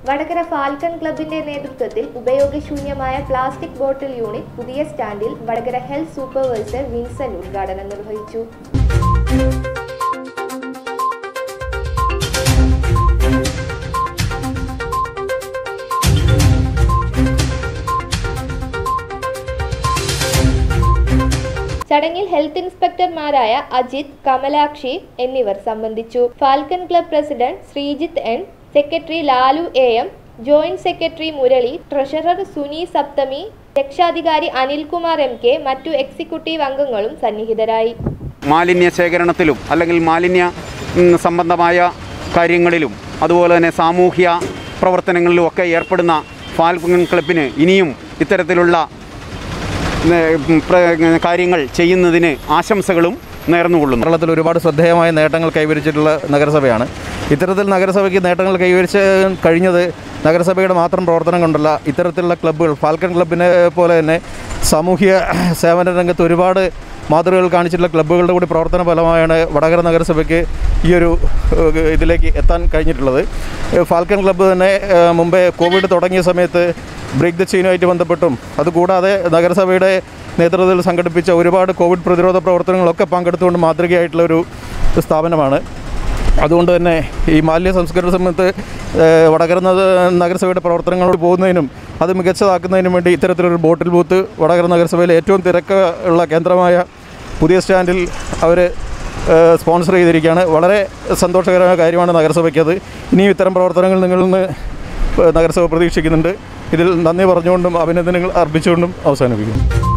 Vadakara falcon ക്ലബിന്റെ നേതൃത്വത്തിൽ ഉപയോഗശൂന്യമായ പ്ലാസ്റ്റിക് ബോട്ടിൽ യൂണിറ്റ് പുതിയ സ്റ്റാൻഡിൽ വടകര ഹെൽത്ത് സൂപ്പർവൈസർ വിൻസൻ ഉദ്ഘാടനം നിർവഹിച്ചു ചടങ്ങിൽ ഹെൽത്ത് ഇൻസ്പെക്ടർമാരായ അജിത് കമലാക്ഷി എന്നിവർ സംബന്ധിച്ചു Falcon club president Sreejith N secretary Lalu A M joint secretary Murali treasurer Suni Sapthami രക്ഷാധികാരി അനിൽകുമാർ എം കെ മറ്റു എക്സിക്യൂട്ടീവ് അംഗങ്ങളും സന്നിഹിതരായി മാലിന്യ ശേഖരണത്തിലും അല്ലെങ്കിൽ മാലിന്യ ഉം, സംബന്ധമായ കാര്യങ്ങളിലും അതുപോലെ തന്നെ സാമൂഹ്യ പ്രവർത്തനങ്ങളിലും ഒക്കെ ഏർപ്പെടുന്ന ഫാൽക്കൺ ക്ലബിന് ഇനിയും ഇത്തരത്തിലുള്ള ഉം, പ്ര- കാര്യങ്ങൾ ചെയ്യുന്നതിന് ആശംസകളും നേർന്നുകൊള്ളുന്നു കേരളത്തിൽ ഒരുപാട് ശ്രദ്ധേയമായ നേട്ടങ്ങൾ കൈവരിച്ചിട്ടുള്ള നഗരസഭയാണ് ഇത്തരത്തിൽ നഗരസഭയ്ക്ക് നേട്ടങ്ങൾ കൈവരിച്ച് കഴിഞ്ഞത് നഗരസഭയുടെ മാത്രം പ്രവർത്തനം കൊണ്ടല്ല ഇത്തരത്തിലുള്ള ക്ലബ്ബുകൾ ഫാൽക്കൺ ക്ലബിനെ പോലെ തന്നെ സാമൂഹ്യ സേവന രംഗത്ത് ഒരുപാട് മാതൃകകൾ കാണിച്ചിട്ടുള്ള ക്ലബ്ബുകളുടെ കൂടി പ്രവർത്തന ഫലമായാണ് വടകര നഗരസഭയ്ക്ക് ഈ ഒരു ഏഹ്, ഇതിലേക്ക് എത്താൻ കഴിഞ്ഞിട്ടുള്ളത് ഏഹ്, ഫാൽക്കൺ ക്ലബ്ബ് തന്നെ ഏഹ്, മുമ്പേ കോവിഡ് തുടങ്ങിയ സമയത്ത് ബ്രേക്ക് ദ ചെയിനുമായിട്ട് ബന്ധപ്പെട്ടും അതുകൂടാതെ നഗരസഭയുടെ നേതൃത്വത്തിൽ സംഘടിപ്പിച്ച ഒരുപാട് കോവിഡ് പ്രതിരോധ പ്രവർത്തനങ്ങളൊക്കെ പങ്കെടുത്തുകൊണ്ട് മാതൃകയായിട്ടുള്ള ഒരു സ്ഥാപനമാണ് അതുകൊണ്ട് തന്നെ ഈ മാലിന്യ സംസ്കരണ സമയത്ത് ഏഹ്, വടകര നഗ- നഗരസഭയുടെ പ്രവർത്തനങ്ങളോട് പോകുന്നതിനും അത് മികച്ചതാക്കുന്നതിനും വേണ്ടി ഇത്തരത്തിലൊരു ബോട്ടിൽ ബൂത്ത് വടകര നഗരസഭയിലെ ഏറ്റവും തിരക്ക് ഉള്ള കേന്ദ്രമായ പുതിയ സ്റ്റാൻഡിൽ അവർ സ്പോൺസർ ചെയ്തിരിക്കുകയാണ് വളരെ സന്തോഷകരമായ കാര്യമാണ് നഗരസഭയ്ക്കത് ഇനിയും ഇത്തരം പ്രവർത്തനങ്ങൾ നിങ്ങളിൽ നിന്ന് നഗരസഭ പ്രതീക്ഷിക്കുന്നുണ്ട് ഇതിൽ നന്ദി പറഞ്ഞുകൊണ്ടും അഭിനന്ദനങ്ങൾ അർപ്പിച്ചുകൊണ്ടും അവസാനിപ്പിക്കുന്നു